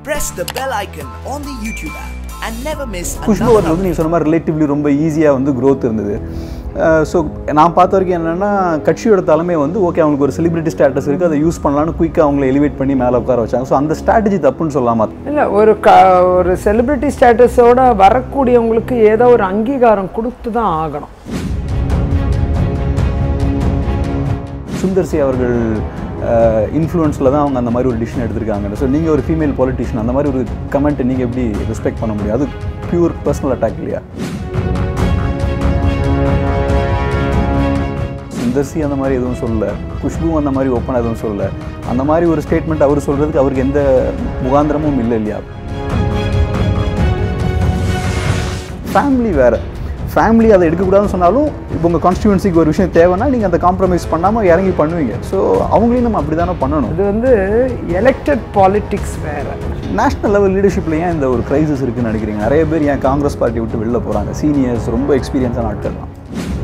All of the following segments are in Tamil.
press the bell icon on the YouTube app and never miss Khushbu another அவர்கள் வந்து நீங்கள் சொன்ன மாதிரி ரிலேட்டிவ்லி ரொம்ப ஈஸியாக வந்து growth இருந்தது ஸோ நான் பார்த்த வரைக்கும் என்னென்னா கட்சியோட தலைமை வந்து ஓகே அவங்களுக்கு ஒரு செலிபிரிட்டி ஸ்டேட்டஸ் இருக்குது அதை யூஸ் பண்ணலான்னு குயிக்காக அவங்கள எலிவேட் பண்ணி மேலே உட்கார வச்சாங்க ஸோ அந்த ஸ்ட்ராட்டஜி தப்புன்னு சொல்லலாமா இல்லை ஒரு க ஒரு செலிபிரிட்டி ஸ்டேட்டஸோட வரக்கூடியவங்களுக்கு ஏதோ ஒரு அங்கீகாரம் கொடுத்து தான் ஆகணும் சுந்தர் சி அவர்கள் இன்ஃப்ளூயன்ஸில் தான் அவங்க அந்த மாதிரி ஒரு டிசிஷன் எடுத்திருக்காங்க ஸோ நீங்கள் ஒரு ஃபீமேல் பொலிட்டிஷியன் அந்த மாதிரி ஒரு கமெண்ட்டை நீங்கள் எப்படி ரெஸ்பெக்ட் பண்ண முடியும் அது பியூர் பர்சனல் அட்டாக் இல்லையா சுந்தர் சி அந்த மாதிரி எதுவும் சொல்லல குஷ்புவும் அந்த மாதிரி ஓப்பனாக எதுவும் சொல்லல அந்த மாதிரி ஒரு ஸ்டேட்மெண்ட் அவர் சொல்கிறதுக்கு அவருக்கு எந்த முகாந்திரமும் இல்லை இல்லையா ஃபேமிலி வேறு ஃபேமிலி அதை எடுக்கக்கூடாதுன்னு சொன்னாலும் இப்போ உங்கள் கான்ஸ்டியூன்சிக்கு ஒரு விஷயம் தேவைன்னா நீங்கள் அந்த காம்ப்ரமைஸ் பண்ணாமல் இறங்கி பண்ணுவீங்க ஸோ அவங்களையும் நம்ம அப்படி தானே பண்ணணும் இது வந்து எலெக்டட் பாலிட்டிக்ஸ் வேறு நேஷனல் லெவல் லீடர்ஷிப்பில் ஏன் இந்த ஒரு கிரைசிஸ் இருக்குன்னு நினைக்கிறீங்க நிறைய பேர் ஏன் காங்கிரஸ் பார்ட்டி விட்டு வெளில போகிறாங்க சீனியர்ஸ் ரொம்ப எக்ஸ்பீரியன்ஸான ஆட்கள் தான்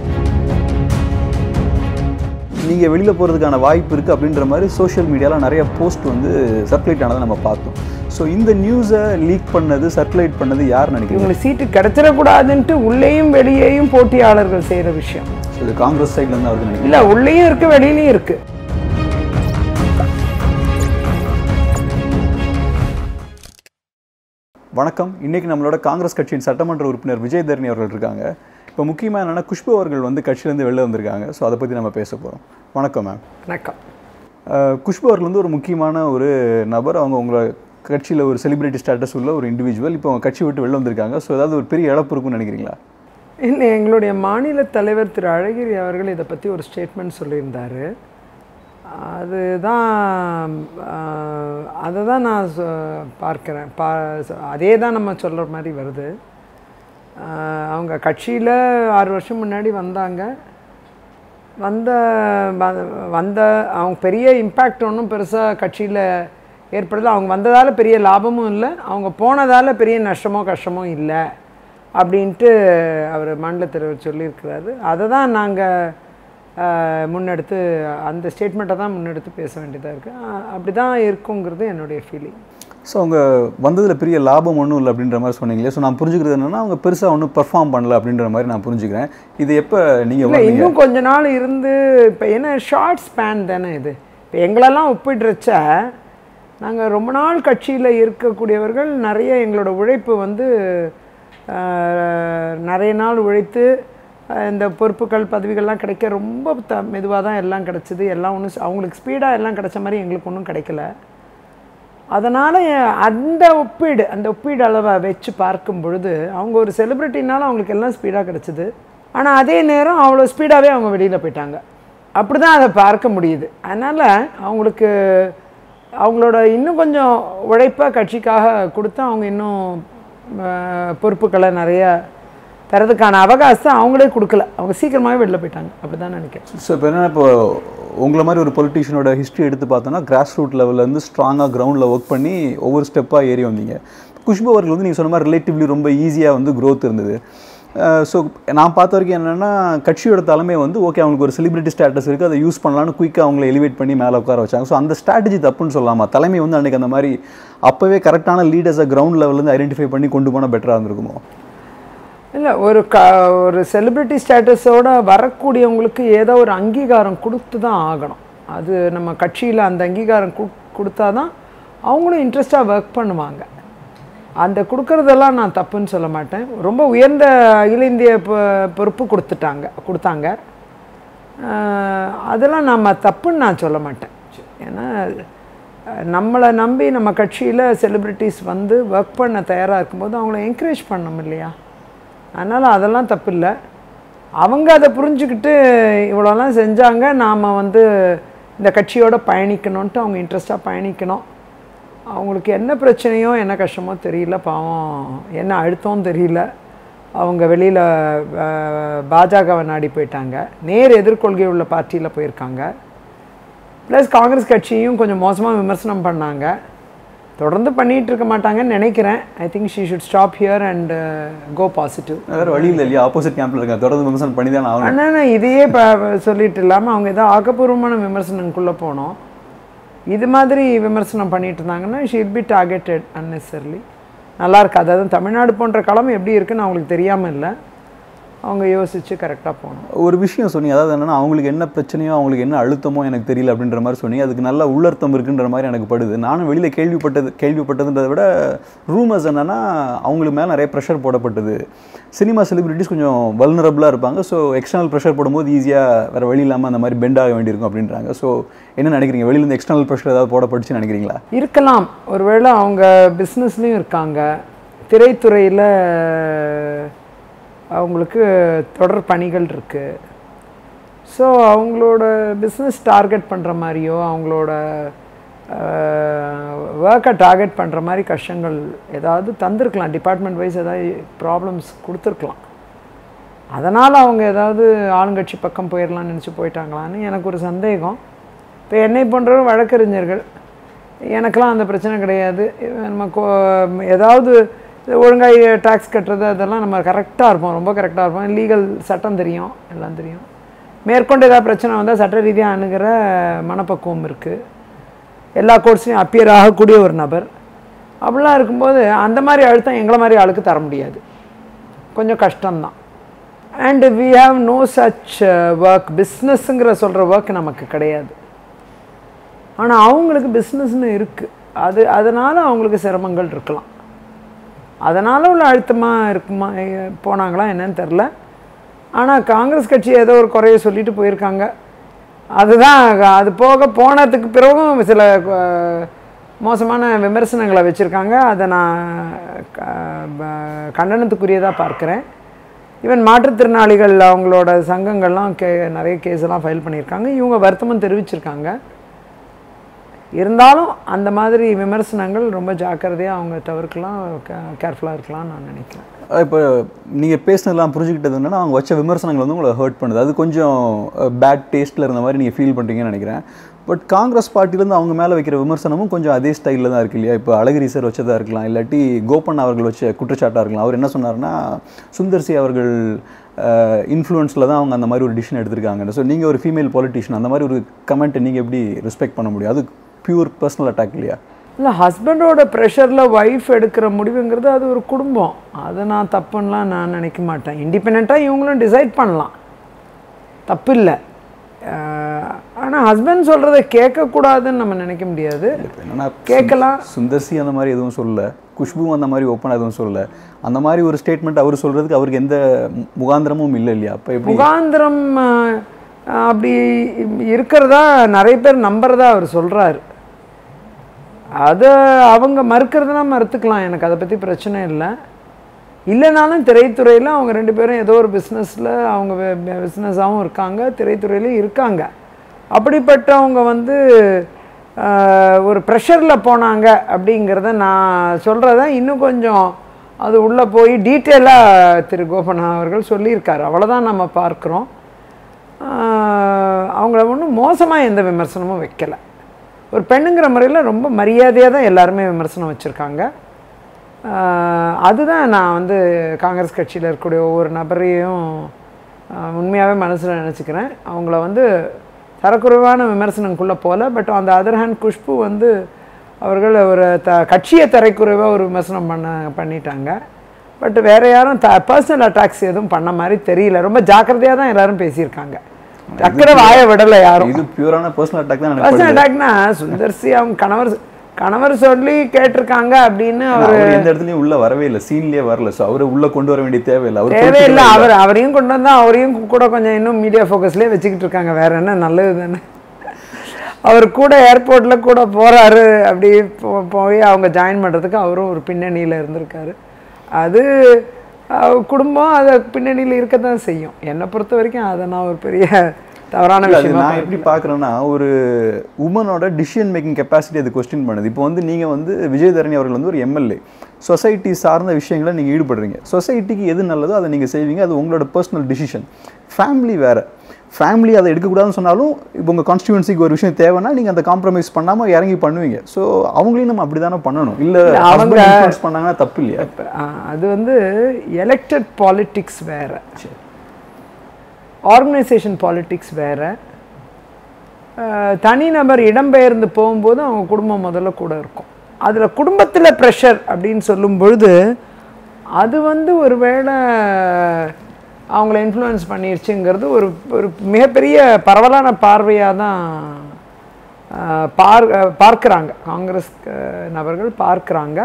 நீங்கள் வெளியில் போகிறதுக்கான வாய்ப்பு இருக்குது அப்படின்ற மாதிரி சோஷியல் மீடியாவில் நிறைய போஸ்ட் வந்து சர்க்குலேட் ஆனதை நம்ம பார்த்தோம் ஸோ இந்த நியூஸை லீக் பண்ணது சர்க்குலேட் பண்ணது யார் நினைக்கிறீங்க இவங்களுக்கு சீட்டு கிடைச்சிடக்கூடாதுன்ட்டு உள்ளேயும் வெளியேயும் போட்டியாளர்கள் செய்கிற விஷயம் ஸோ இது காங்கிரஸ் சைட்லேருந்து அவருக்கு நினைக்கிறீங்க இல்லை உள்ளேயும் இருக்குது வெளியிலையும் இருக்குது வணக்கம் இன்னைக்கு நம்மளோட காங்கிரஸ் கட்சியின் சட்டமன்ற உறுப்பினர் விஜய் தரணி அவர்கள் இருக்காங்க இப்போ முக்கியமாக என்னென்னா குஷ்பு அவர்கள் வந்து கட்சியிலேருந்து வெளில வந்திருக்காங்க ஸோ அதை பற்றி நம்ம பேச போகிறோம் வணக்கம் மேம் வணக்கம் அஹ் குஷ்பு அவர்கள் வந்து ஒரு முக்கியமான ஒரு நபர் அவங்க உங்களை கட்சியில் ஒரு செலிபிரிட்டி ஸ்டேட்டஸ் உள்ள ஒரு இண்டிவிஜுவல் இப்போ அவங்க கட்சி விட்டு வெளில வந்திருக்காங்க ஸோ ஏதாவது ஒரு பெரிய இழப்பு இருக்கும்னு நினைக்கிறீங்களா இல்லை எங்களுடைய மாநில தலைவர் திரு அழகிரி அவர்கள் இதை பற்றி ஒரு ஸ்டேட்மெண்ட் சொல்லியிருந்தார் அதுதான் ஆஹ், அதை தான் நான் சொ- பார்க்கிறேன் பா அதே தான் நம்ம சொல்கிற மாதிரி வருது ஆஹ், அவங்க கட்சியில் ஆறு வருஷம் முன்னாடி வந்தாங்க வந்த வ- வந்த அவங்க பெரிய இம்பேக்ட் ஒன்றும் பெருசாக கட்சியில் ஏற்படல அவங்க வந்ததால் பெரிய லாபமும் இல்லை அவங்க போனதால் பெரிய நஷ்டமோ கஷ்டமோ இல்லை அப்படின்ட்டு அவர் மாநில தலைவர் சொல்லியிருக்கிறாரு அதை தான் நாங்கள் முன்னெடுத்து அந்த ஸ்டேட்மெண்ட்டை தான் முன்னெடுத்து பேச வேண்டியதாக இருக்குது அப்படி தான் இருக்குங்கிறது என்னுடைய ஃபீலிங் ஸோ அவங்க வந்ததில் பெரிய லாபம் ஒன்றும் இல்லை அப்படின்ற மாதிரி சொன்னீங்களே ஸோ நான் புரிஞ்சுக்கிறது என்னன்னா அவங்க பெருசாக ஒன்றும் பெர்ஃபார்ம் பண்ணல அப்படின்ற மாதிரி நான் புரிஞ்சுக்கிறேன் இது எப்போ நீங்கள் இல்லை வந்தீங்க இன்னும் கொஞ்ச நாள் இருந்து இப்போ என்ன ஷார்ட் ஸ்பேன் தானே இது இப்போ எங்களெல்லாம் ஒப்பிடுறச்ச நாங்கள் ரொம்ப நாள் கட்சியில் இருக்கக்கூடியவர்கள் நிறைய எங்களோட உழைப்பு வந்து ஆஹ், நிறைய நாள் உழைத்து ஆஹ், இந்த பொறுப்புகள் பதவிகள்லாம் கிடைக்க ரொம்ப த மெதுவாக தான் எல்லாம் கிடச்சிது எல்லாம் ஒன்றும் அவங்களுக்கு ஸ்பீடாக எல்லாம் கிடைச்ச மாதிரி எங்களுக்கு ஒன்றும் கிடைக்கல அதனால் அந்த ஒப்பீடு அந்த ஒப்பீடு அளவை வச்சு பார்க்கும் பொழுது அவங்க ஒரு செலிப்ரிட்டினால அவங்களுக்கு எல்லாம் ஸ்பீடாக கிடச்சிது ஆனால் அதே நேரம் அவ்வளோ ஸ்பீடாகவே அவங்க வெளியில் போயிட்டாங்க அப்படி தான் அதை பார்க்க முடியுது அதனால் அவங்களுக்கு அவங்களோட இன்னும் கொஞ்சம் உழைப்பை கட்சிக்காக கொடுத்து அவங்க இன்னும் ஆஹ், பொறுப்புகளை நிறைய தரதுக்கான அவகாசத்தை அவங்களே கொடுக்கல அவங்க சீக்கிரமாகவே வெளில போயிட்டாங்க அப்படி தான் நினைக்கிறேன் ஸோ இப்போ என்ன இப்போ உங்களை மாதிரி ஒரு பொலிட்டிஷியனோட ஹிஸ்ட்ரி எடுத்து பார்த்தோன்னா கிராஸ் ரூட் லெவல்லேருந்து ஸ்ட்ராங்காக கிரவுண்டில் ஒர்க் பண்ணி ஒவ்வொரு ஸ்டெப்பாக ஏறி வந்தீங்க குஷ்பு அவர்கள் வந்து நீங்கள் சொன்ன மாதிரி ரிலேட்டிவ்லி ரொம்ப ஈஸியாக வந்து growth இருந்தது ஸோ நான் பார்த்த வரைக்கும் என்னென்னா கட்சியோட தலைமை வந்து ஓகே அவங்களுக்கு ஒரு செலிபிரிட்டி ஸ்டேட்டஸ் இருக்குது அதை யூஸ் பண்ணலான்னு குயிக்காக அவங்கள எலிவேட் பண்ணி மேலே உட்கார வச்சாங்க ஸோ அந்த ஸ்ட்ராட்டஜி தப்புன்னு சொல்லலாமா தலைமை வந்து அன்றைக்கி அந்த மாதிரி அப்போவே கரெக்டான லீடர்ஸை கிரவுண்ட் லெவல்லேருந்து ஐடென்டிஃபை பண்ணி கொண்டு போனால் பெட்டராக இருந்திருக்குமோ இல்லை ஒரு க ஒரு செலிபிரிட்டி ஸ்டேட்டஸோட வரக்கூடியவங்களுக்கு ஏதோ ஒரு அங்கீகாரம் கொடுத்து தான் ஆகணும் அது நம்ம கட்சியில் அந்த அங்கீகாரம் கு கொடுத்தா தான் அவங்களும் இன்ட்ரெஸ்டாக ஒர்க் பண்ணுவாங்க அந்த கொடுக்கறதெல்லாம் நான் தப்புன்னு சொல்ல மாட்டேன் ரொம்ப உயர்ந்த அகில இந்திய பொ- பொறுப்பு கொடுத்துட்டாங்க கொடுத்தாங்க ஆஹ் அதெல்லாம் நம்ம தப்புன்னு நான் சொல்ல மாட்டேன் ஏன்னா அஹ், நம்மளை நம்பி நம்ம கட்சியில் செலிப்ரிட்டிஸ் வந்து ஒர்க் பண்ண தயாராக இருக்கும்போது அவங்கள என்கரேஜ் பண்ணணும் இல்லையா அதனால் அதெல்லாம் தப்பு இல்லை அவங்க அதை புரிஞ்சுக்கிட்டு இவ்வளோலாம் செஞ்சாங்க நாம் வந்து இந்த கட்சியோட பயணிக்கணுன்ட்டு அவங்க இன்ட்ரெஸ்டாக பயணிக்கணும் அவங்களுக்கு என்ன பிரச்சனையோ என்ன கஷ்டமோ தெரியல பாவம் என்ன அழுத்தம் தெரியல அவங்க வெளியில் பாஜகவை நாடி போயிட்டாங்க நேர் எதிர்கொள்கை உள்ள பார்ட்டியில் போயிருக்காங்க ப்ளஸ் காங்கிரஸ் கட்சியும் கொஞ்சம் மோசமாக விமர்சனம் பண்ணாங்க தொடர்ந்து பண்ணிகிட்டு இருக்க மாட்டாங்கன்னு நினைக்கிறேன் I think she should stop here and go positive வேறு வழி இல்லை இல்லையா ஆப்போசிட் கேம்பில் இருக்காங்க தொடர்ந்து விமர்சனம் பண்ணி தான் ஆகணும் ஆனால் இதையே இப்போ சொல்லிட்டு இல்லாமல் அவங்க ஏதோ ஆக்கப்பூர்வமான விமர்சனங்களுக்குள்ளே போனோம் இது மாதிரி விமர்சனம் பண்ணிட்டு இருந்தாங்கன்னா ஷீட் பி டார்கெட்டட் unnecessarily நல்லா இருக்கு அதாவது தமிழ்நாடு போன்ற களம் எப்படி இருக்குன்னு அவங்களுக்கு தெரியாமல் இல்லை அவங்க யோசிச்சு கரெக்டாக போகணும் ஒரு விஷயம் சொன்னீங்க அதாவது என்னன்னா அவங்களுக்கு என்ன பிரச்சனையோ அவங்களுக்கு என்ன அழுத்தமோ எனக்கு தெரியல அப்படின்ற மாதிரி சொன்னீங்க அதுக்கு நல்ல உள்ளர்த்தம் இருக்குன்ற மாதிரி எனக்கு படுது நானும் வெளியில் கேள்விப்பட்டது கேள்விப்பட்டதுன்றதை விட ரூமர்ஸ் என்னன்னா அவங்களுக்கு மேலே நிறைய ப்ரெஷர் போடப்பட்டது சினிமா செலிபிரிட்டிஸ் கொஞ்சம் வல்னரபுளாக இருப்பாங்க ஸோ எக்ஸ்டர்னல் ப்ரெஷர் போடும்போது ஈஸியாக வேறு வழி இல்லாமல் அந்த மாதிரி பெண்ட் ஆக வேண்டியிருக்கும் அப்படின்றாங்க ஸோ என்ன நினைக்கிறீங்க வெளியிலேருந்து எக்ஸ்டர்னல் ப்ரெஷர் ஏதாவது போடப்பட்டுச்சுன்னு நினைக்கிறீங்களா இருக்கலாம் ஒருவேளை அவங்க பிஸ்னஸ்லேயும் இருக்காங்க திரைத்துறையில் அவங்களுக்கு தொடர் பணிகள் இருக்குது ஸோ அவங்களோட பிஸ்னஸ் டார்கெட் பண்ணுற மாதிரியோ அவங்களோட ஒர்க்கை டார்கெட் பண்ணுற மாதிரி கஷ்டங்கள் ஏதாவது தந்திருக்கலாம் டிபார்ட்மெண்ட் வைஸ் ஏதாவது ப்ராப்ளம்ஸ் கொடுத்துருக்கலாம் அதனால் அவங்க ஏதாவது ஆளுங்கட்சி பக்கம் போயிடலாம்னு நினச்சி போயிட்டாங்களான்னு எனக்கு ஒரு சந்தேகம் இப்போ என்னை போன்ற வழக்கறிஞர்கள் எனக்கெல்லாம் அந்த பிரச்சனை கிடையாது நம்ம கோ- ஏதாவது ஒழுங்காக டேக்ஸ் கட்டுறது அதெல்லாம் நம்ம கரெக்டாக இருப்போம் ரொம்ப கரெக்டாக இருப்போம் லீகல் சட்டம் தெரியும் எல்லாம் தெரியும் மேற்கொண்டு ஏதாவது பிரச்சனை வந்தால் சட்ட ரீதியாக அணுகிற மனப்பக்குவம் இருக்குது எல்லா கோர்ஸ்லையும் அப்பியர் ஆகக்கூடிய ஒரு நபர் அப்படிலாம் இருக்கும்போது அந்த மாதிரி அழுத்தம் எங்களை மாதிரி ஆளுக்கு தர முடியாது கொஞ்சம் கஷ்டம்தான் and we have no such work பிஸ்னஸ்ங்கிற சொல்கிற ஒர்க் நமக்கு கிடையாது ஆனால் அவங்களுக்கு பிஸ்னஸ்னு இருக்குது அது அதனால் அவங்களுக்கு சிரமங்கள் இருக்கலாம் அதனால் உள்ள அழுத்தமாக இருக்குமா எ- போனாங்களா என்னன்னு தெரில ஆனால் காங்கிரஸ் கட்சி ஏதோ ஒரு குறைய சொல்லிட்டு போயிருக்காங்க அதுதான் அது போக போனதுக்கு பிறகும் சில அஹ், மோசமான விமர்சனங்களை வச்சுருக்காங்க அதை நான் க- ப- கண்டனத்துக்குரியதாக பார்க்குறேன் ஈவன் மாற்றுத்திறனாளிகள் அவங்களோட சங்கங்கள்லாம் கே நிறைய கேஸ் எல்லாம் ஃபைல் பண்ணியிருக்காங்க இவங்க வருத்தமும் தெரிவிச்சிருக்காங்க இருந்தாலும் அந்த மாதிரி விமர்சனங்கள் ரொம்ப ஜாக்கிரதையாக அவங்க தவிர்க்கலாம் கேர்ஃபுல்லாக இருக்கலாம்னு நான் நினைக்கிறேன் இப்போ நீங்கள் பேசினதெல்லாம் புரிஞ்சுக்கிட்டது என்னன்னா அவங்க வச்ச விமர்சனங்கள் வந்து உங்களை ஹர்ட் பண்ணுது அது கொஞ்சம் பேட் டேஸ்ட்டில் இருந்த மாதிரி நீங்கள் ஃபீல் பண்ணுறீங்கன்னு நினைக்கிறேன் பட் காங்கிரஸ் பார்ட்டிலேருந்து அவங்க மேலே வைக்கிற விமர்சனமும் கொஞ்சம் அதே ஸ்டைலில் தான் இருக்கு இல்லையா இப்போ அழகிரி சார் வச்சதா இருக்கலாம் இல்லாட்டி கோபன் அவர்கள் வச்ச குற்றச்சாட்டாக இருக்கலாம் அவர் என்ன சொன்னார்னா சுந்தர்சி அவர்கள் இன்ஃப்ளூயன்ஸில் தான் அவங்க அந்த மாதிரி ஒரு டிசிஷன் எடுத்திருக்காங்க ஸோ நீங்கள் ஒரு ஃபீமேல் பொலிட்டிஷியன் அந்த மாதிரி ஒரு கமெண்ட்டை நீங்கள் எப்படி ரெஸ்பெக்ட் பண்ண முடியும் அது பியூர் பர்சனல் அட்டாக் இல்லையா இல்லை ஹஸ்பண்டோட ப்ரெஷரில் ஒய்ஃப் எடுக்கிற முடிவுங்கிறது அது ஒரு குடும்பம் அதை நான் தப்புன்னெலாம் நான் நினைக்க மாட்டேன் இண்டிபெண்ட்டாக இவங்களும் டிசைட் பண்ணலாம் தப்பு இல்லை ஆனால் ஹஸ்பண்ட் சொல்கிறத கேட்கக்கூடாதுன்னு நம்ம நினைக்க முடியாது என்னன்னா கேட்கலாம் சுந்தர்சி அந்த மாதிரி எதுவும் சொல்லல குஷ்புவும் அந்த மாதிரி ஓப்பனாக எதுவும் சொல்லல அந்த மாதிரி ஒரு ஸ்டேட்மெண்ட் அவர் சொல்றதுக்கு அவருக்கு எந்த மு- முகாந்திரமும் இல்லை இல்லையா அப்போ எப்படி முகாந்திரம் அஹ், அப்படி இருக்கிறதா நிறைய பேர் நம்புறதா அவர் சொல்கிறாரு அதை அவங்க மறுக்கிறதுனா மறுத்துக்கலாம் எனக்கு அதை பற்றி பிரச்சனை இல்லை இல்லைனாலும் திரைத்துறையில் அவங்க ரெண்டு பேரும் ஏதோ ஒரு பிஸ்னஸில் அவங்க பிஸ்னஸாகவும் இருக்காங்க திரைத்துறையிலும் இருக்காங்க அப்படிப்பட்டவங்க வந்து ஆஹ், ஒரு ப்ரெஷரில் போனாங்க அப்படிங்கிறத நான் சொல்கிறத இன்னும் கொஞ்சம் அது உள்ளே போய் டீட்டெயிலாக திரு கோபனா அவர்கள் சொல்லியிருக்காரு அவ்வளோதான் நம்ம பார்க்குறோம் ஆஹ், அவங்கள ஒன்றும் மோசமாக எந்த விமர்சனமும் வைக்கல ஒரு பெண்ணுங்கிற முறையில் ரொம்ப மரியாதையாக தான் எல்லாருமே விமர்சனம் வச்சுருக்காங்க அதுதான் நான் வந்து காங்கிரஸ் கட்சியில் இருக்கக்கூடிய ஒவ்வொரு நபரையும் உண்மையாகவே மனசில் நினச்சிக்கிறேன் அவங்கள வந்து தரக்குறைவான விமர்சனங்குள்ளே போகல பட் அந்த அதர் ஹேண்ட் குஷ்பு வந்து அவர்கள் ஒரு த கட்சியை தரைக்குறைவாக ஒரு விமர்சனம் பண்ண பண்ணிட்டாங்க பட் வேற யாரும் த பர்சனல் அட்டாக்ஸ் எதுவும் பண்ண மாதிரி தெரியல ரொம்ப ஜாக்கிரதையாக தான் எல்லாரும் பேசியிருக்காங்க டக்குனு வாய விடலை யாரும் இது பியூரான பர்சனல் அட்டாக் தான் எனக்கு பர்சனல் அட்டாக்னா சுந்தர்சி அவங்க கணவர் கணவர் சொல்லி கேட்டிருக்காங்க அப்படின்னு ஆனா, அவர் அவர் எந்த இடத்துலயும் உள்ள வரவே இல்லை சீன்லயே வரல ஸோ அவரை உள்ள கொண்டு வர வேண்டிய தேவையில்லை அவர் தேவையில்லை அவர் அவரையும் கொண்டு வந்தா அவரையும் கூட கொஞ்சம் இன்னும் மீடியா ஃபோக்கஸ்லேயே வச்சுக்கிட்டு இருக்காங்க வேற என்ன நல்லது தானே அவர் கூட ஏர்போர்ட்டில் கூட போறாரு அப்படி போ- போய் அவங்க ஜாயின் பண்ணுறதுக்கு அவரும் ஒரு பின்னணியில் இருந்திருக்காரு அது அஹ், குடும்பம் அதை பின்னணியில் இருக்க தான் செய்யும் என்னை பொறுத்த வரைக்கும் அதை நான் ஒரு பெரிய தவறான இல்ல, அது விஷயமா நான் எப்படி பார்க்குறேன்னா ஒரு உமனோட டிசிஷன் மேக்கிங் கெப்பாசிட்டி அது கொஸ்டின் பண்ணுது இப்போ வந்து நீங்கள் வந்து விஜயதரணி அவர்கள் வந்து ஒரு எம்எல்ஏ சொசைட்டி சார்ந்த விஷயங்களை நீங்கள் ஈடுபடுறீங்க சொசைட்டிக்கு எது நல்லதோ அதை நீங்கள் செய்வீங்க அது உங்களோட பர்சனல் டிசிஷன் ஃபேமிலி வேறு ஃபேமிலி அதை எடுக்கக்கூடாதுன்னு சொன்னாலும் இப்போ உங்கள் கான்ஸ்டியூன்சிக்கு ஒரு விஷயம் தேவைன்னா நீங்கள் அந்த காம்ப்ரமைஸ் பண்ணாமல் இறங்கி பண்ணுவீங்க ஸோ அவங்களையும் நம்ம அப்படி தானே பண்ணணும் இல்லை அவங்க- அவங்க பண்ணாங்கன்னா தப்பு இல்லையா ஆ, அது வந்து எலெக்டட் பாலிட்டிக்ஸ் வேற ஆர்கனைசேஷன் பாலிட்டிக்ஸ் வேற அஹ், தனிநபர் இடம்பெயர்ந்து போகும்போது அவங்க குடும்பம் முதல்ல கூட இருக்கும் அதில் குடும்பத்தில் ப்ரெஷர் அப்படின்னு சொல்லும் பொழுது அது வந்து ஒருவேளை அவங்கள இன்ஃப்ளூயன்ஸ் பண்ணிருச்சுங்கிறது ஒரு ஒரு மிகப்பெரிய பரவலான பார்வையாக தான் அஹ், பார் பார்க்குறாங்க காங்கிரஸ் அஹ், நபர்கள் பார்க்குறாங்க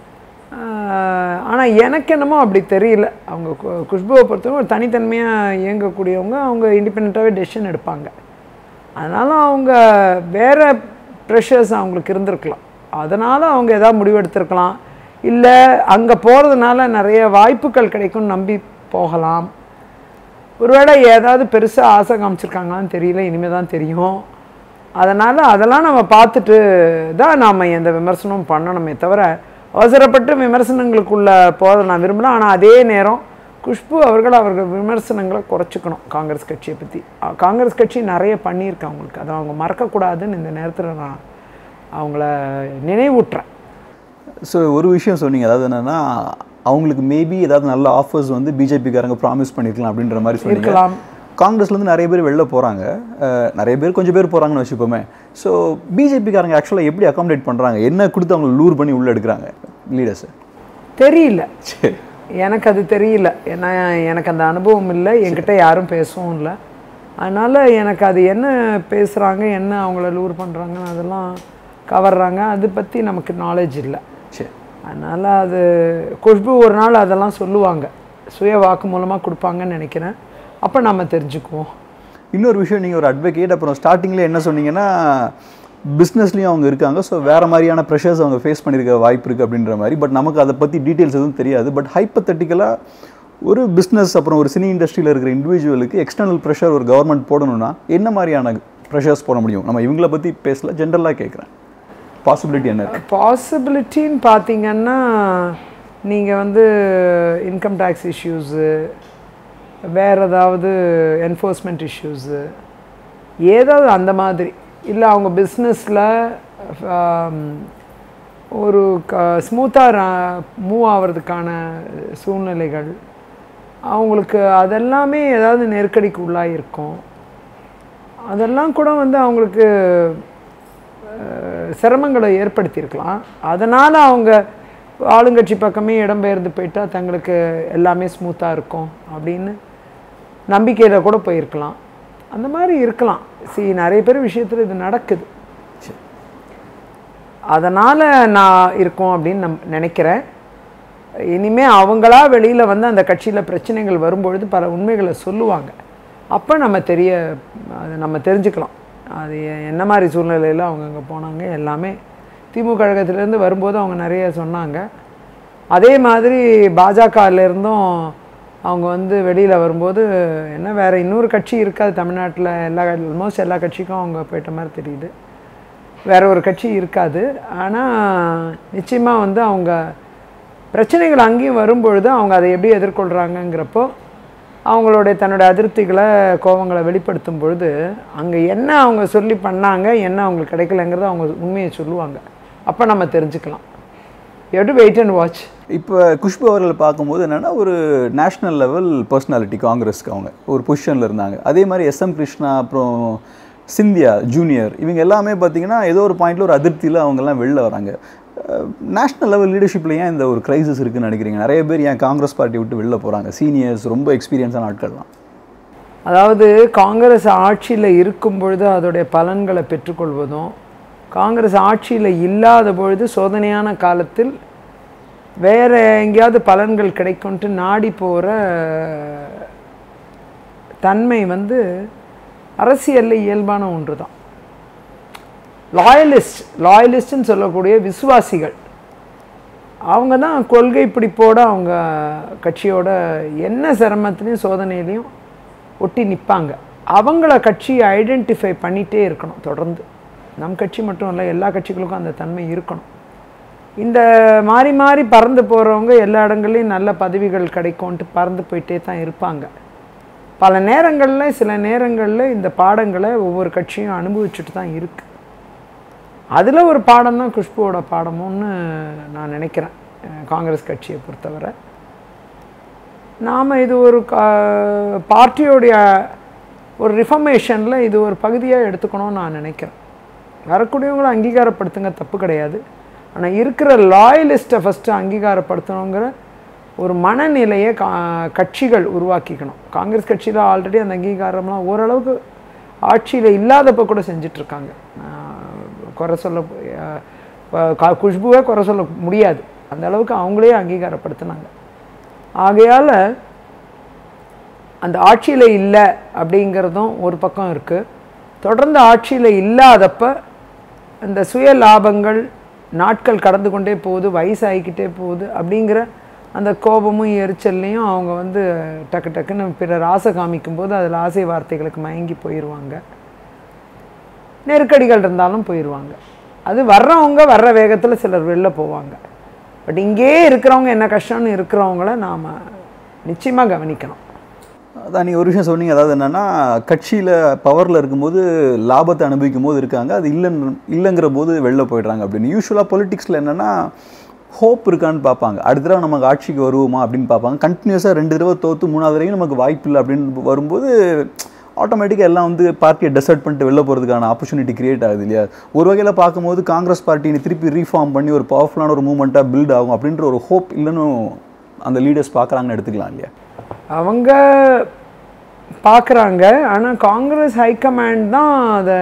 ஆனால் எனக்கு என்னமோ அப்படி தெரியல அவங்க கு- குஷ்புவை பொறுத்தவரை ஒரு தனித்தன்மையாக இயங்கக்கூடியவங்க அவங்க இண்டிபெண்ட்டாகவே டெசிஷன் எடுப்பாங்க அதனால் அவங்க வேற ப்ரெஷர்ஸ் அவங்களுக்கு இருந்திருக்கலாம் அதனால் அவங்க ஏதாவது முடிவெடுத்திருக்கலாம் இல்லை அங்கே போகிறதுனால நிறைய வாய்ப்புகள் கிடைக்கும்னு நம்பி போகலாம் ஒருவேளை ஏதாவது பெருசாக ஆசை காமிச்சிருக்காங்களான்னு தெரியல இனிமேல் தான் தெரியும் அதனால் அதெல்லாம் நம்ம பார்த்துட்டு தான் நாம் எந்த விமர்சனமும் பண்ணணுமே தவிர அவசரப்பட்டு விமர்சனங்களுக்குள்ள போகிறத நான் விரும்பல ஆனால் அதே நேரம் குஷ்பு அவர்கள் அவர்கள் விமர்சனங்களை குறைச்சிக்கணும் காங்கிரஸ் கட்சியை பற்றி காங்கிரஸ் கட்சி நிறைய பண்ணியிருக்கு அவங்களுக்கு அதை அவங்க மறக்கக்கூடாதுன்னு இந்த நேரத்தில் நான் அவங்கள நினைவூட்டுறேன் ஸோ ஒரு விஷயம் சொன்னீங்க அதாவது என்னன்னா அவங்களுக்கு மேபி ஏதாவது நல்ல ஆஃபர்ஸ் வந்து பிஜேபிக்காரங்க ப்ராமிஸ் பண்ணிருக்கலாம் அப்படின்ற மாதிரி சொன்னீங்க இருக்கலாம். காங்கிரஸ்லேருந்து நிறைய பேர் வெளில போகிறாங்க நிறைய பேர் கொஞ்சம் பேர் போகிறாங்கன்னு வச்சுப்போமே ஸோ பிஜேபிக்காரங்க ஆக்சுவலாக எப்படி அகாமடேட் பண்ணுறாங்க என்ன கொடுத்து அவங்க லூர் பண்ணி உள்ளே எடுக்கிறாங்க லீடர்ஸை தெரியல சரி எனக்கு அது தெரியல ஏன்னா எனக்கு அந்த அனுபவம் இல்லை என்கிட்ட யாரும் பேசவும் இல்லை அதனால் எனக்கு அது என்ன பேசுகிறாங்க என்ன அவங்கள லூர் பண்ணுறாங்க அதெல்லாம் கவர்றாங்க அதை பற்றி நமக்கு நாலேஜ் இல்லை சரி அதனால் அது குஷ்பு ஒரு நாள் அதெல்லாம் சொல்லுவாங்க சுய வாக்கு மூலமாக கொடுப்பாங்கன்னு நினைக்கிறேன் அப்போ நம்ம தெரிஞ்சுக்குவோம் இன்னொரு விஷயம் நீங்கள் ஒரு அட்வொகேட் அப்புறம் ஸ்டார்டிங்கில் என்ன சொன்னீங்கன்னா பிஸ்னஸ்லேயும் அவங்க இருக்காங்க ஸோ வேறு மாதிரியான ப்ரெஷர்ஸ் அவங்க ஃபேஸ் பண்ணியிருக்க வாய்ப்பு இருக்குது அப்படின்ற மாதிரி பட் நமக்கு அதை பற்றி டீட்டெயில்ஸ் எதுவும் தெரியாது பட் ஹைப்பத்தட்டிக்கலாக ஒரு பிஸ்னஸ் அப்புறம் ஒரு சினி இண்டஸ்ட்ரியில் இருக்கிற இண்டிவிஜுவலுக்கு எக்ஸ்டர்னல் ப்ரெஷர் ஒரு கவர்மெண்ட் போடணும்னா என்ன மாதிரியான ப்ரெஷர்ஸ் போட முடியும் நம்ம இவங்கள பற்றி பேசல ஜென்ரலாக கேட்குறேன் பாசிபிலிட்டி என்ன இருக்கு பாசிபிலிட்டின்னு பார்த்தீங்கன்னா நீங்கள் வந்து இன்கம் டேக்ஸ் இஷ்யூஸு வேறு ஏதாவது என்ஃபோர்ஸ்மெண்ட் இஷ்யூஸு ஏதாவது அந்த மாதிரி இல்லை அவங்க பிஸ்னஸில் ஒரு க ஸ்மூத்தாக மூவ் ஆகிறதுக்கான சூழ்நிலைகள் அவங்களுக்கு அதெல்லாமே ஏதாவது நெருக்கடிக்கு உள்ளாயிருக்கும் அதெல்லாம் கூட வந்து அவங்களுக்கு அஹ், சிரமங்களை ஏற்படுத்தியிருக்கலாம் அதனால் அவங்க ஆளுங்கட்சி பக்கமே இடம்பெயர்ந்து போயிட்டா தங்களுக்கு எல்லாமே ஸ்மூத்தாக இருக்கும் அப்படின்னு நம்பிக்கையில் கூட போயிருக்கலாம் அந்த மாதிரி இருக்கலாம் see நிறைய பேர் விஷயத்தில் இது நடக்குது அதனால் நான் இருக்கும் அப்படின்னு நம் நினைக்கிறேன் இனிமே அவங்களா வெளியில் வந்து அந்த கட்சியில் பிரச்சனைகள் வரும்பொழுது பல உண்மைகளை சொல்லுவாங்க அப்போ நம்ம தெரிய அது நம்ம தெரிஞ்சுக்கலாம் அது எ- என்ன மாதிரி சூழ்நிலையில் அவங்க அங்கே போனாங்க எல்லாமே திமுக கழகத்திலேருந்து வரும்போது அவங்க நிறைய சொன்னாங்க அதே மாதிரி பாஜகலேருந்தும் அவங்க வந்து வெளியில் வரும்போது என்ன வேறு இன்னொரு கட்சி இருக்காது தமிழ்நாட்டில் எல்லா ஆல்மோஸ்ட் எல்லா கட்சிக்கும் அவங்க போயிட்ட மாதிரி தெரியுது வேற ஒரு கட்சி இருக்காது ஆனால் நிச்சயமாக வந்து அவங்க பிரச்சனைகள் அங்கேயும் வரும்பொழுது அவங்க அதை எப்படி எதிர்கொள்கிறாங்கங்கிறப்போ அவங்களுடைய தன்னுடைய அதிருப்திகளை கோபங்களை வெளிப்படுத்தும் பொழுது அங்கே என்ன அவங்க சொல்லி பண்ணாங்க என்ன அவங்களுக்கு கிடைக்கலங்கிறத அவங்க உண்மையை சொல்லுவாங்க அப்போ நம்ம தெரிஞ்சுக்கலாம் you to wait and watch இப்போ குஷ்பு அவர்களை பார்க்கும்போது என்னன்னா ஒரு நேஷ்னல் லெவல் பர்சனாலிட்டி காங்கிரஸ்க்கு அவங்க ஒரு பொசிஷனில் இருந்தாங்க அதே மாதிரி எஸ்எம் கிருஷ்ணா அப்புறம் சிந்தியா ஜூனியர் இவங்க எல்லாமே பார்த்தீங்கன்னா ஏதோ ஒரு பாயிண்ட்ல ஒரு அதிருப்தியில் அவங்கெல்லாம் வெளில வராங்க நேஷ்னல் லெவல் லீடர்ஷிப்பில் ஏன் இந்த ஒரு கிரைசிஸ் இருக்குன்னு நினைக்கிறீங்க நிறைய பேர் ஏன் காங்கிரஸ் பார்ட்டி விட்டு வெளில போகிறாங்க சீனியர்ஸ் ரொம்ப எக்ஸ்பீரியன்ஸான ஆட்கள்லாம் அதாவது காங்கிரஸ் ஆட்சியில் இருக்கும் பொழுது அதோடைய பலன்களை பெற்றுக்கொள்வதும் காங்கிரஸ் ஆட்சியில் இல்லாத பொழுது சோதனையான காலத்தில் வேற எங்கேயாவது பலன்கள் கிடைக்கும்ட்டு நாடி போகிற தன்மை வந்து அரசியலில் இயல்பான ஒன்று தான் லாயலிஸ்ட் லாயலிஸ்ட்னு சொல்லக்கூடிய விசுவாசிகள் அவங்க தான் கொள்கை பிடிப்போட அவங்க கட்சியோட என்ன சிரமத்துலேயும் சோதனையிலையும் ஒட்டி நிற்பாங்க அவங்கள கட்சியை ஐடென்டிஃபை பண்ணிகிட்டே இருக்கணும் தொடர்ந்து நம் கட்சி மட்டும் இல்லை எல்லா கட்சிகளுக்கும் அந்த தன்மை இருக்கணும் இந்த மாறி மாறி பறந்து போகிறவங்க எல்லா இடங்கள்லையும் நல்ல பதவிகள் கிடைக்கும்ன்ட்டு பறந்து போயிட்டே தான் இருப்பாங்க பல நேரங்களில் சில நேரங்களில் இந்த பாடங்களை ஒவ்வொரு கட்சியும் அனுபவிச்சுட்டு தான் இருக்கு அதில் ஒரு பாடம் தான் குஷ்புவோட பாடமும்னு நான் நினைக்கிறேன் அஹ் காங்கிரஸ் கட்சியை பொறுத்தவரை நாம் இது ஒரு கா பார்ட்டியோடைய ஒரு ரிஃபர்மேஷனில் இது ஒரு பகுதியாக எடுத்துக்கணும்னு நான் நினைக்கிறேன் வரக்கூடியவங்களை அங்கீகாரப்படுத்துங்க தப்பு கிடையாது ஆனால் இருக்கிற லாயலிஸ்ட்டை ஃபஸ்ட்டு அங்கீகாரப்படுத்தணுங்கிற ஒரு மனநிலையை கா கட்சிகள் உருவாக்கிக்கணும் காங்கிரஸ் கட்சியில் ஆல்ரெடி அந்த அங்கீகாரம்லாம் ஓரளவுக்கு ஆட்சியில் இல்லாதப்ப கூட செஞ்சிட்ருக்காங்க குறை சொல்ல அஹ், ப- கா- குஷ்புவே குறை சொல்ல முடியாது அந்த அளவுக்கு அவங்களே அங்கீகாரப்படுத்தினாங்க ஆகையால் அந்த ஆட்சியில் இல்லை அப்படிங்கிறதும் ஒரு பக்கம் இருக்குது தொடர்ந்து ஆட்சியில் இல்லாதப்ப இந்த சுய லாபங்கள் நாட்கள் கடந்து கொண்டே போகுது வயசாகிக்கிட்டே போகுது அப்படிங்கிற அந்த கோபமும் எரிச்சல்லையும் அவங்க வந்து டக்கு டக்குன்னு பிறர் ஆசை காமிக்கும்போது அதில் ஆசை வார்த்தைகளுக்கு மயங்கி போயிடுவாங்க நெருக்கடிகள் இருந்தாலும் போயிடுவாங்க அது வர்றவங்க வர்ற வேகத்தில் சிலர் வெளில போவாங்க பட் இங்கேயே இருக்கிறவங்க என்ன கஷ்டம்னு இருக்கிறவங்கள நாம் நிச்சயமாக கவனிக்கணும் அதான் நீங்கள் ஒரு விஷயம் சொன்னீங்க அதாவது என்னன்னா கட்சியில் பவரில் இருக்கும்போது லாபத்தை அனுபவிக்கும் போது இருக்காங்க அது இல்லைன்னு இல்லைங்கிற போது வெளில போயிடுறாங்க அப்படின்னு யூஸ்வலாக பொலிட்டிக்ஸில் என்னென்னா ஹோப் இருக்கான்னு பார்ப்பாங்க அடுத்த தடவை நமக்கு ஆட்சிக்கு வருவோமா அப்படின்னு பார்ப்பாங்க கண்டினியூஸாக ரெண்டு தடவை தோற்று மூணாவது வரைக்கும் நமக்கு வாய்ப்பு இல்லை அப்படின்னு வரும்போது ஆட்டோமேட்டிக்காக எல்லாம் வந்து பார்ட்டியை டெசர்ட் பண்ணிட்டு வெளில போகிறதுக்கான ஆப்பர்ச்சுனிட்டி கிரியேட் ஆகுது இல்லையா ஒரு வகையில் பார்க்கும்போது காங்கிரஸ் பார்ட்டியை திருப்பி ரீஃபார்ம் பண்ணி ஒரு பவர்ஃபுல்லான ஒரு மூவ்மெண்ட்டாக பில்ட் ஆகும் அப்படின்ற ஒரு ஹோப் இல்லைன்னு அந்த லீடர்ஸ் பார்க்குறாங்கன்னு எடுத்துக்கலாம் இல்லையா அவங்க பார்க்குறாங்க ஆனால் காங்கிரஸ் ஹைகமாண்ட் தான் அதை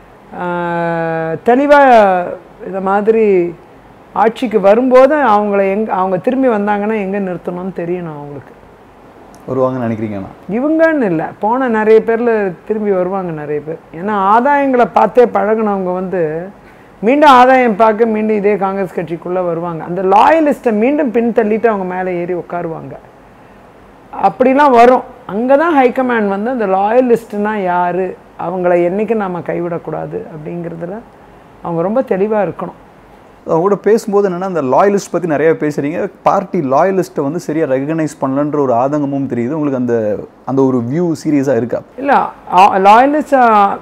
தெளிவாக இதை மாதிரி ஆட்சிக்கு வரும்போது அவங்கள எங்க அவங்க திரும்பி வந்தாங்கன்னா எங்கே நிறுத்தணும்னு தெரியணும் அவங்களுக்கு வருவாங்கன்னு நினைக்கிறீங்கண்ணா இவங்கன்னு இல்லை போன நிறைய பேரில் திரும்பி வருவாங்க நிறைய பேர் ஏன்னா ஆதாயங்களை பார்த்தே பழகுனவங்க வந்து மீண்டும் ஆதாயம் பார்க்க மீண்டும் இதே காங்கிரஸ் கட்சிக்குள்ளே வருவாங்க அந்த லாயலிஸ்ட்டை மீண்டும் பின் தள்ளிட்டு அவங்க மேலே ஏறி உட்காருவாங்க அப்படிலாம் வரும் அங்கே தான் ஹைகமாண்ட் வந்து அந்த லாயலிஸ்ட்னா யார் அவங்கள என்னைக்கு நாம் கைவிடக்கூடாது அப்படிங்கிறதுல அவங்க ரொம்ப தெளிவாக இருக்கணும் அவங்க கூட பேசும்போது என்னன்னா அந்த லாயலிஸ்ட் பற்றி நிறைய பேசுறீங்க பார்ட்டி லாயலிஸ்ட்டை வந்து சரியாக ரெகனைஸ் பண்ணலன்ற ஒரு ஆதங்கமும் தெரியுது உங்களுக்கு அந்த அந்த ஒரு வியூ சீரியஸாக இருக்கா இல்லை லாயலிஸ்ட்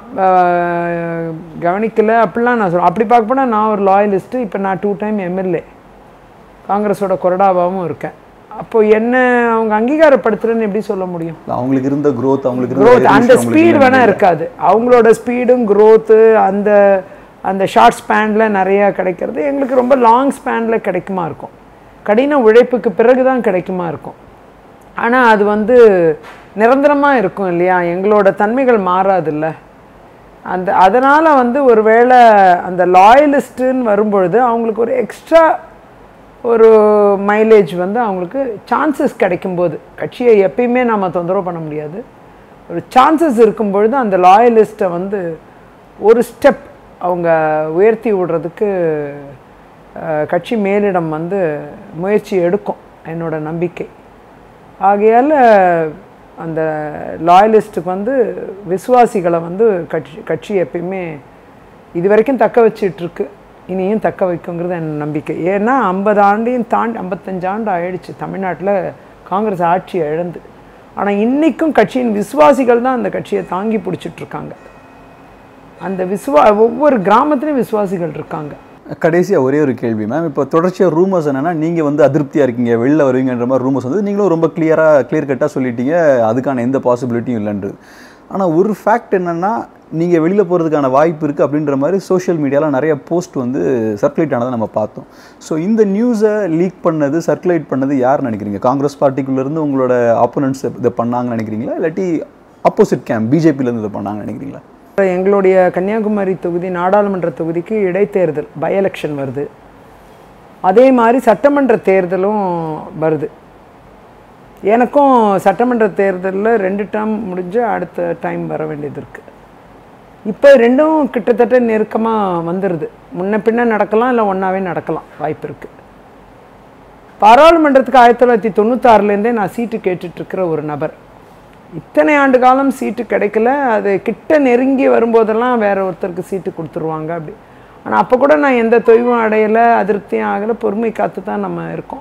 கவனிக்கல அப்படிலாம் நான் சொல்கிறேன் அப்படி பார்க்க போனால் நான் ஒரு லாயலிஸ்ட்டு இப்போ நான் டூ டைம் எம்எல்ஏ காங்கிரஸோட கொறடாவாகவும் இருக்கேன் அப்போ என்ன அவங்க அங்கீகாரப்படுத்துறேன்னு எப்படி சொல்ல முடியும் அவங்களுக்கு இருந்த growth அவங்களுக்கு இருந்த growth evolution அந்த அவங்களுக்கு ஸ்பீடு இல்லைன்னு வேணா இருக்காது அவங்களோட ஸ்பீடும் growth அந்த அந்த ஷார்ட் ஸ்பேனில் நிறையா கிடைக்கிறது எங்களுக்கு ரொம்ப லாங் ஸ்பேனில் கிடைக்குமா இருக்கும் கடின உழைப்புக்கு பிறகு தான் கிடைக்குமா இருக்கும் ஆனால் அது வந்து நிரந்தரமாக இருக்கும் இல்லையா எங்களோட தன்மைகள் மாறாதுல்ல அந்த அதனால் வந்து ஒருவேளை அந்த லாயலிஸ்ட்டுன்னு வரும்பொழுது அவங்களுக்கு ஒரு எக்ஸ்ட்ரா ஒரு மைலேஜ் வந்து அவங்களுக்கு சான்சஸ் கிடைக்கும்போது கட்சியை எப்பயுமே நாம் தொந்தரவு பண்ண முடியாது ஒரு சான்சஸ் இருக்கும்பொழுது அந்த லாயலிஸ்ட்டை வந்து ஒரு ஸ்டெப் அவங்க உயர்த்தி விடுறதுக்கு அஹ், கட்சி மேலிடம் வந்து முயற்சி எடுக்கும் என்னோட நம்பிக்கை ஆகையால் அந்த லாயலிஸ்ட்டுக்கு வந்து விசுவாசிகளை வந்து கட்சி கட்சி எப்பயுமே இது வரைக்கும் தக்க வச்சிட்ருக்கு இனியும் தக்க வைக்குங்கிறது என் நம்பிக்கை ஏன்னா ஐம்பது ஆண்டையும் தாண்டி ஐம்பத்தஞ்சு ஆண்டு ஆயிடுச்சு தமிழ்நாட்டில் காங்கிரஸ் ஆட்சி இழந்து ஆனால் இன்றைக்கும் கட்சியின் விசுவாசிகள் தான் அந்த கட்சியை தாங்கி பிடிச்சிட்டு இருக்காங்க அந்த விசுவா ஒவ்வொரு கிராமத்துலேயும் விசுவாசிகள் இருக்காங்க கடைசியாக ஒரே ஒரு கேள்வி மேம் இப்போ தொடர்ச்சியாக ரூமர்ஸ் என்னன்னா நீங்கள் வந்து அதிருப்தியாக இருக்கீங்க வெளில வருவீங்கன்ற மாதிரி ரூமர்ஸ் வந்து நீங்களும் ரொம்ப கிளியராக கிளியர் கட்டாக சொல்லிட்டீங்க அதுக்கான எந்த பாசிபிலிட்டியும் இல்லைன்றது ஆனால் ஒரு ஃபேக்ட் என்னன்னா நீங்கள் வெளியில் போகிறதுக்கான வாய்ப்பு இருக்குது அப்படின்ற மாதிரி சோஷியல் மீடியாவில் நிறைய போஸ்ட் வந்து சர்க்குலேட் ஆனதை நம்ம பார்த்தோம் ஸோ இந்த நியூஸை லீக் பண்ணது சர்க்குலேட் பண்ணது யார் நினைக்கிறீங்க காங்கிரஸ் பார்ட்டிக்குள்ளேருந்து உங்களோட ஆப்போனன்ட்ஸ் இதை பண்ணாங்கன்னு நினைக்கிறீங்களா இல்லாட்டி ஆப்போசிட் கேம்ப் பிஜேபியிலேருந்து இதை பண்ணாங்கன்னு நினைக்கிறீங்களா எங்களுடைய கன்னியாகுமரி தொகுதி நாடாளுமன்ற தொகுதிக்கு இடைத்தேர்தல் பை எலெக்ஷன் வருது அதே மாதிரி சட்டமன்ற தேர்தலும் வருது எனக்கும் சட்டமன்ற தேர்தலில் ரெண்டு டேர்ம் முடிஞ்சு அடுத்த டைம் வர வேண்டியது இருக்குது இப்போ ரெண்டும் கிட்டத்தட்ட நெருக்கமாக வந்துடுது முன்ன பின்ன நடக்கலாம் இல்லை ஒன்றாவே நடக்கலாம் வாய்ப்பு இருக்குது பாராளுமன்றத்துக்கு ஆயிரத்தி தொள்ளாயிரத்தி தொண்ணூத்தாறுலேருந்தே நான் சீட்டு கேட்டுட்ருக்கிற ஒரு நபர் இத்தனை ஆண்டு காலம் சீட்டு கிடைக்கல அது கிட்ட நெருங்கி வரும்போதெல்லாம் வேற ஒருத்தருக்கு சீட்டு கொடுத்துருவாங்க அப்படி ஆனால் அப்போ கூட நான் எந்த தொய்வும் அடையலை அதிருப்தியும் ஆகலை பொறுமை காத்து தான் நம்ம இருக்கோம்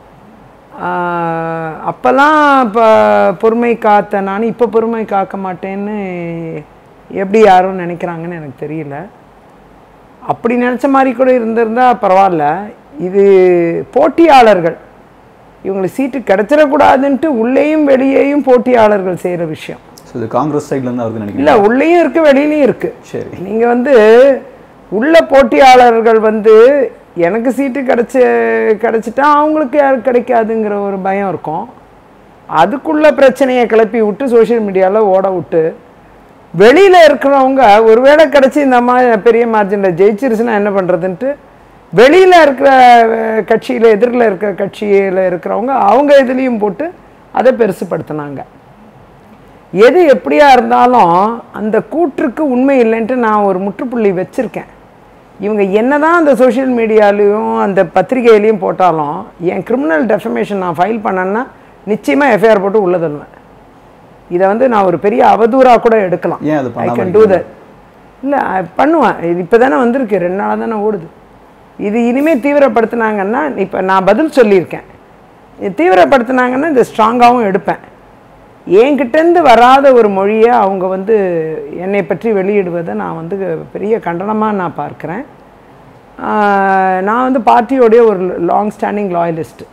ஆஹ் அப்போல்லாம் இப்போ பொறுமை காத்த நான் இப்போ பொறுமை காக்க மாட்டேன்னு எப்படி யாரும் நினைக்கிறாங்கன்னு எனக்கு தெரியல அப்படி நினச்ச மாதிரி கூட இருந்திருந்தா பரவாயில்ல இது போட்டியாளர்கள் இவங்களுக்கு சீட்டு கிடைச்சிடக்கூடாதுன்ட்டு உள்ளேயும் வெளியேயும் போட்டியாளர்கள் செய்கிற விஷயம் ஸோ இது காங்கிரஸ் சைட்லேருந்து அவருக்கு நினைக்கிறேன் இல்லை உள்ளேயும் இருக்கு வெளியிலையும் இருக்கு சரி நீங்க வந்து உள்ள போட்டியாளர்கள் வந்து எனக்கு சீட்டு கிடைச்ச கிடைச்சிட்டா அவங்களுக்கு யாருக்கு கிடைக்காதுங்கிற ஒரு பயம் இருக்கும் அதுக்குள்ள பிரச்சனையை கிளப்பி விட்டு சோஷியல் மீடியாவில் ஓட விட்டு வெளியில இருக்கிறவங்க ஒருவேளை கிடைச்சி இந்த மாதிரி பெரிய மார்ஜினில் ஜெயிச்சிருச்சுன்னா என்ன பண்றதுன்ட்டு வெளியில இருக்கிற அஹ், கட்சியில எதிரில் இருக்கிற கட்சியில இருக்கிறவங்க அவங்க இதுலேயும் போட்டு அதை பெருசுப்படுத்தினாங்க எது எப்படியா இருந்தாலும் அந்த கூற்றுக்கு உண்மை இல்லைன்ட்டு நான் ஒரு முற்றுப்புள்ளி வச்சிருக்கேன் இவங்க என்னதான் அந்த சோஷியல் மீடியாலையும் அந்த பத்திரிகையிலையும் போட்டாலும் என் கிரிமினல் டெஃபமேஷன் நான் ஃபைல் பண்ணேன்னா நிச்சயமாக எஃப்ஐஆர் போட்டு உள்ள தள்ளுவேன் இதை வந்து நான் ஒரு பெரிய அவதூறாக கூட எடுக்கலாம் ஏன் அது ஐ பண்ணாம கேன் டூ தட் இல்லை பண்ணுவேன் இது இப்போ தானே வந்திருக்கு ரெண்டு நாளாக தானே ஓடுது இது இனிமேல் தீவிரப்படுத்துனாங்கன்னா இப்போ நான் பதில் சொல்லியிருக்கேன் இது தீவிரப்படுத்துனாங்கன்னா இது ஸ்ட்ராங்காகவும் எடுப்பேன் என்கிட்டேருந்து வராத ஒரு மொழியை அவங்க வந்து என்னை பற்றி வெளியிடுவதை நான் வந்து பெரிய கண்டனமாக நான் பார்க்குறேன் ஆஹ் நான் வந்து பார்ட்டியோடைய ஒரு லாங் ஸ்டாண்டிங் லாயலிஸ்ட்டு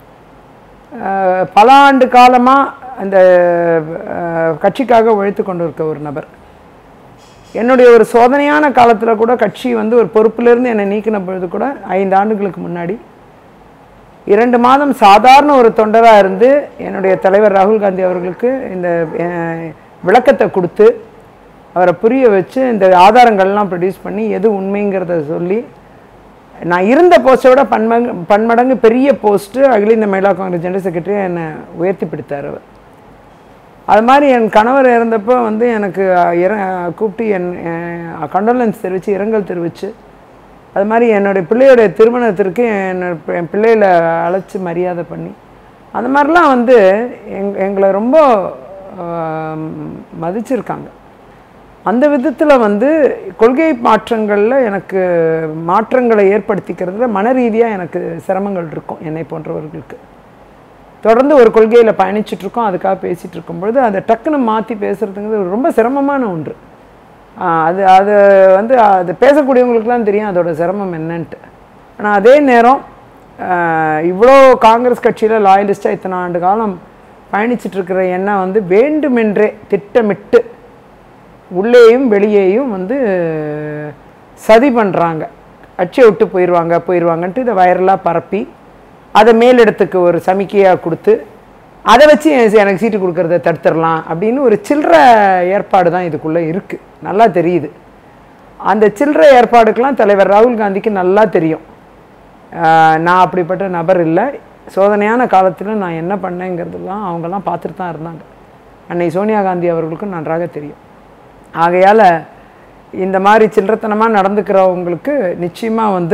பல ஆண்டு காலமாக அந்த ஆஹ், கட்சிக்காக உழைத்து கொண்டு இருக்க ஒரு நபர் என்னுடைய ஒரு சோதனையான காலத்தில் கூட கட்சி வந்து ஒரு பொறுப்பிலிருந்து என்னை நீக்கின பொழுது கூட ஐந்து ஆண்டுகளுக்கு முன்னாடி இரண்டு மாதம் சாதாரண ஒரு தொண்டராக இருந்து என்னுடைய தலைவர் ராகுல் காந்தி அவர்களுக்கு இந்த அஹ், விளக்கத்தை கொடுத்து அவரை புரிய வச்சு இந்த ஆதாரங்கள்லாம் ப்ரொடியூஸ் பண்ணி எது உண்மைங்கிறத சொல்லி நான் இருந்த போஸ்ட்டை விட பன்மங்க பன்மடங்கு பெரிய போஸ்ட்டு அகில இந்த மகிழா காங்கிரஸ் ஜெனரல் செக்ரட்டரி என்னை உயர்த்தி பிடித்தார் அவர் அது மாதிரி என் கணவர் இறந்தப்போ வந்து எனக்கு அஹ், இற கூப்பிட்டு என் கண்டோலன்ஸ் தெரிவித்து இரங்கல் தெரிவித்து அது மாதிரி என்னுடைய பிள்ளையோடைய திருமணத்திற்கு என்னோட பி- என் பிள்ளைகளை அழைச்சி மரியாதை பண்ணி அந்த மாதிரிலாம் வந்து எங் எங்களை ரொம்ப ஆம், மதிச்சிருக்காங்க அந்த விதத்தில் வந்து கொள்கை மாற்றங்களில் எனக்கு மாற்றங்களை ஏற்படுத்திக்கிறதுல மன ரீதியாக எனக்கு சிரமங்கள் இருக்கும் என்னை போன்றவர்களுக்கு தொடர்ந்து ஒரு கொள்கையில் பயணிச்சுட்டு இருக்கோம் அதுக்காக பேசிகிட்டு இருக்கும்பொழுது அதை டக்குன்னு மாற்றி பேசுகிறதுங்கிறது ரொம்ப சிரமமான ஒன்று ஆஹ் அது அது வந்து அது பேசக்கூடியவங்களுக்குலாம் தெரியும் அதோட சிரமம் என்னன்ட்டு ஆனால் அதே நேரம் ஆஹ் இவ்வளோ காங்கிரஸ் கட்சியில் லாயலிஸ்ட்டாக இத்தனை ஆண்டு காலம் பயணிச்சுட்டு இருக்கிற எண்ணம் வந்து வேண்டுமென்றே திட்டமிட்டு உள்ளேயும் வெளியேயும் வந்து சதி பண்ணுறாங்க கட்சியை விட்டு போயிடுவாங்க போயிடுவாங்கன்ட்டு இதை வைரலாக பரப்பி அதை மேலிடத்துக்கு ஒரு சமிக்கையாக கொடுத்து அதை வச்சு எ- எனக்கு சீட்டு கொடுக்கறத தடுத்துடலாம் அப்படின்னு ஒரு சில்லற ஏற்பாடு தான் இதுக்குள்ளே இருக்குது நல்லா தெரியுது அந்த சில்லற ஏற்பாடுக்கெல்லாம் தலைவர் ராகுல் காந்திக்கு நல்லா தெரியும் ஆஹ் நான் அப்படிப்பட்ட நபர் இல்லை சோதனையான காலத்தில் நான் என்ன பண்ணேங்கிறதெல்லாம் அவங்கெல்லாம் பார்த்துட்டு தான் இருந்தாங்க அன்னை சோனியா காந்தி அவர்களுக்கும் நன்றாக தெரியும் ஆகையால் இந்த மாதிரி சில்லறத்தனமாக நடந்துக்கிறவங்களுக்கு நிச்சயமாக வந்து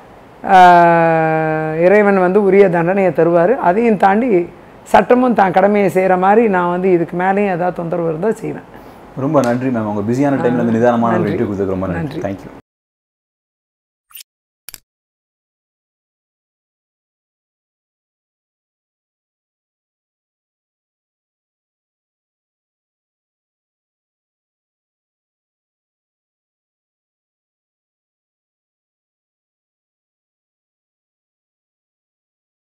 ஆஹ், இறைவன் வந்து உரிய தண்டனையை தருவார் அதையும் தாண்டி சட்டமும் தான் கடமையை செய்கிற மாதிரி நான் வந்து இதுக்கு மேலேயும் ஏதாவது தொந்தரவு இருந்தால் செய்வேன் ரொம்ப நன்றி மேம் உங்க பிஸியான டைம்ல வந்து நிதானமான ஒரு இன்டர்வியூ கொடுத்துக்கு ரொம்ப நன்றி தேங்க்யூ